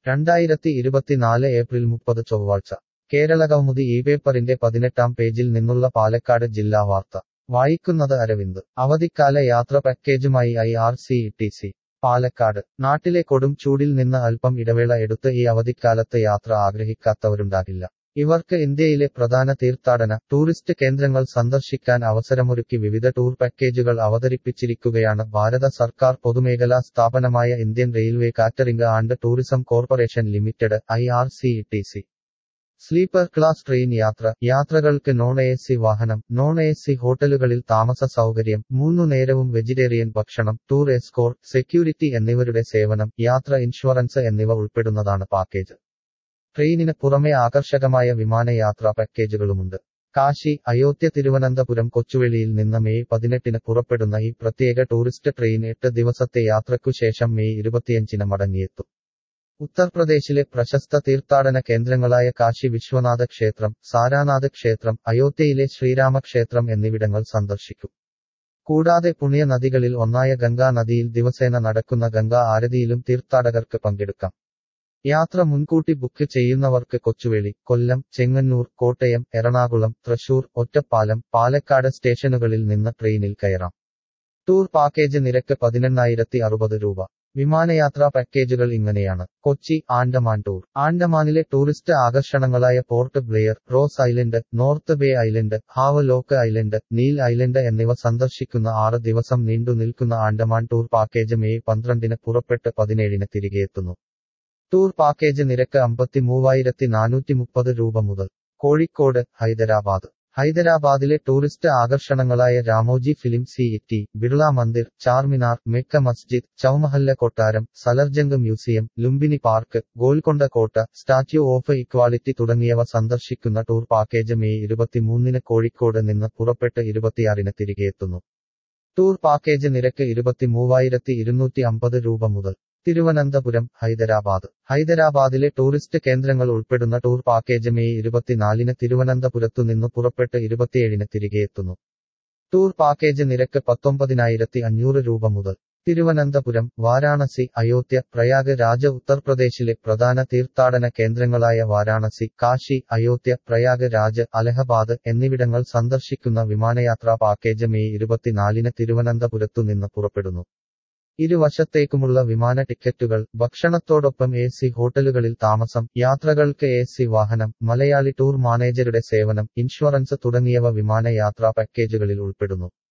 രണ്ടായിരത്തി ഇരുപത്തിനാല് ഏപ്രിൽ മുപ്പത് ചൊവ്വാഴ്ച കേരളകൗമുദി ഈ പേപ്പറിന്റെ പതിനെട്ടാം പേജിൽ നിന്നുള്ള പാലക്കാട് ജില്ലാ വാർത്ത വായിക്കുന്നത് അരവിന്ദ് അവധിക്കാല യാത്ര പാക്കേജുമായി I R C T C Palakkad നാട്ടിലെ കൊടും ചൂടിൽ നിന്ന് അല്പം ഇടവേള എടുത്ത് ഈ അവധിക്കാലത്ത് യാത്ര ആഗ്രഹിക്കാത്തവരുണ്ടാകില്ല ഇവർക്ക് ഇന്ത്യയിലെ പ്രധാന തീർത്ഥാടന ടൂറിസ്റ്റ് കേന്ദ്രങ്ങൾ സന്ദർശിക്കാൻ അവസരമൊരുക്കി വിവിധ ടൂർ പാക്കേജുകൾ അവതരിപ്പിച്ചിരിക്കുകയാണ് ഭാരത സർക്കാർ പൊതുമേഖലാ സ്ഥാപനമായ Indian railway catering and tourism corporation limited I R C T C sleeper class train യാത്ര യാത്രകൾക്ക് നോൺ എ സി വാഹനം നോൺ എ സി ഹോട്ടലുകളിൽ താമസ സൗകര്യം മൂന്നു നേരവും വെജിറ്റേറിയൻ ഭക്ഷണം ടൂർ എസ്കോർട്ട് സെക്യൂരിറ്റി എന്നിവരുടെ സേവനം യാത്ര ഇൻഷുറൻസ് എന്നിവ ഉൾപ്പെടുന്നതാണ് പാക്കേജ് ട്രെയിനിന് പുറമെ ആകർഷകമായ വിമാനയാത്രാ പാക്കേജുകളുമുണ്ട് കാശി അയോധ്യ തിരുവനന്തപുരം കൊച്ചുവേളിയിൽ നിന്ന് മെയ് പതിനെട്ടിന് പുറപ്പെടുന്ന ഈ പ്രത്യേക ടൂറിസ്റ്റ് ട്രെയിൻ എട്ട് ദിവസത്തെ യാത്രയ്ക്കു ശേഷം മെയ് ഇരുപത്തിയഞ്ചിന് മടങ്ങിയെത്തും ഉത്തർപ്രദേശിലെ പ്രശസ്ത തീർത്ഥാടന കേന്ദ്രങ്ങളായ കാശി വിശ്വനാഥ ക്ഷേത്രം സാരാനാഥ് ക്ഷേത്രം അയോധ്യയിലെ ശ്രീരാമക്ഷേത്രം എന്നിവിടങ്ങൾ സന്ദർശിക്കും കൂടാതെ പുണ്യ നദികളിൽ ഒന്നായ ഗംഗാ നദിയിൽ ദിവസേന നടക്കുന്ന ഗംഗാ ആരതിയിലും തീർത്ഥാടകർക്ക് പങ്കെടുക്കാം യാത്ര മുൻകൂട്ടി ബുക്ക് ചെയ്യുന്നവർക്ക് കൊച്ചുവേളി കൊല്ലം ചെങ്ങന്നൂർ കോട്ടയം എറണാകുളം തൃശൂർ ഒറ്റപ്പാലം പാലക്കാട് സ്റ്റേഷനുകളിൽ നിന്ന് ട്രെയിനിൽ കയറാം ടൂർ പാക്കേജ് നിരക്ക് പതിനെണ്ണായിരത്തി അറുപത് രൂപ വിമാനയാത്രാ പാക്കേജുകൾ ഇങ്ങനെയാണ് കൊച്ചി ആൻഡമാൻ ടൂർ ആൻഡമാനിലെ ടൂറിസ്റ്റ് ആകർഷണങ്ങളായ പോർട്ട് ബ്ലെയർ റോസ് ഐലൻഡ് നോർത്ത് ബേ ഐലൻഡ് ഹാവലോക്ക് ഐലൻഡ് നീൽ ഐലൻഡ് എന്നിവ സന്ദർശിക്കുന്ന ആറ് ദിവസം നീണ്ടു നിൽക്കുന്ന ആൻഡമാൻ ടൂർ പാക്കേജ് മെയ് പന്ത്രണ്ടിന് പുറപ്പെട്ട് പതിനേഴിന് തിരികെ എത്തുന്നു ടൂർ പാക്കേജ് നിരക്ക് അമ്പത്തി മൂവായിരത്തി നാനൂറ്റി മുപ്പത് രൂപ മുതൽ കോഴിക്കോട് ഹൈദരാബാദ് ഹൈദരാബാദിലെ ടൂറിസ്റ്റ് ആകർഷണങ്ങളായ രാമോജി ഫിലിം സി ടി ബിർള മന്ദിർ ചാർമിനാർ മെക്ക മസ്ജിദ് ചൌമഹല്ല കൊട്ടാരം സലർജംഗ് മ്യൂസിയം ലുംബിനി പാർക്ക് ഗോൽക്കൊണ്ട കോട്ട സ്റ്റാച്യു ഓഫ് ഇക്വാളിറ്റി തുടങ്ങിയവ സന്ദർശിക്കുന്ന ടൂർ പാക്കേജ് മെയ് ഇരുപത്തിമൂന്നിന് കോഴിക്കോട് നിന്ന് പുറപ്പെട്ട് ഇരുപത്തിയാറിന് തിരികെ എത്തുന്നു ടൂർ പാക്കേജ് നിരക്ക് ഇരുപത്തിമൂവായിരത്തി ഇരുന്നൂറ്റി അമ്പത് രൂപ മുതൽ തിരുവനന്തപുരം ഹൈദരാബാദ് ഹൈദരാബാദിലെ ടൂറിസ്റ്റ് കേന്ദ്രങ്ങൾ ഉൾപ്പെടുന്ന ടൂർ പാക്കേജ് മെയ് ഇരുപത്തിനാലിന് തിരുവനന്തപുരത്തു നിന്ന് പുറപ്പെട്ട് ഇരുപത്തിയേഴിന് തിരികെ എത്തുന്നു ടൂർ പാക്കേജ് നിരക്ക് പത്തൊമ്പതിനായിരത്തി അഞ്ഞൂറ് രൂപ മുതൽ തിരുവനന്തപുരം വാരാണസി അയോധ്യ പ്രയാഗ് രാജ ഉത്തർപ്രദേശിലെ പ്രധാന തീർത്ഥാടന കേന്ദ്രങ്ങളായ വാരാണസി കാശി അയോധ്യ പ്രയാഗ് രാജ് അലഹബാദ് എന്നിവിടങ്ങൾ സന്ദർശിക്കുന്ന വിമാനയാത്രാ പാക്കേജ് മെയ് ഇരുപത്തിനാലിന് തിരുവനന്തപുരത്തു നിന്ന് പുറപ്പെടുന്നു ഇരുവശത്തേക്കുമുള്ള വിമാന ടിക്കറ്റുകൾ ഭക്ഷണത്തോടൊപ്പം എ സി ഹോട്ടലുകളിൽ താമസം യാത്രകൾക്ക് എ സി വാഹനം മലയാളി ടൂർ മാനേജരുടെ സേവനം ഇൻഷുറൻസ് തുടങ്ങിയവ വിമാനയാത്രാ പാക്കേജുകളിൽ ഉൾപ്പെടുന്നു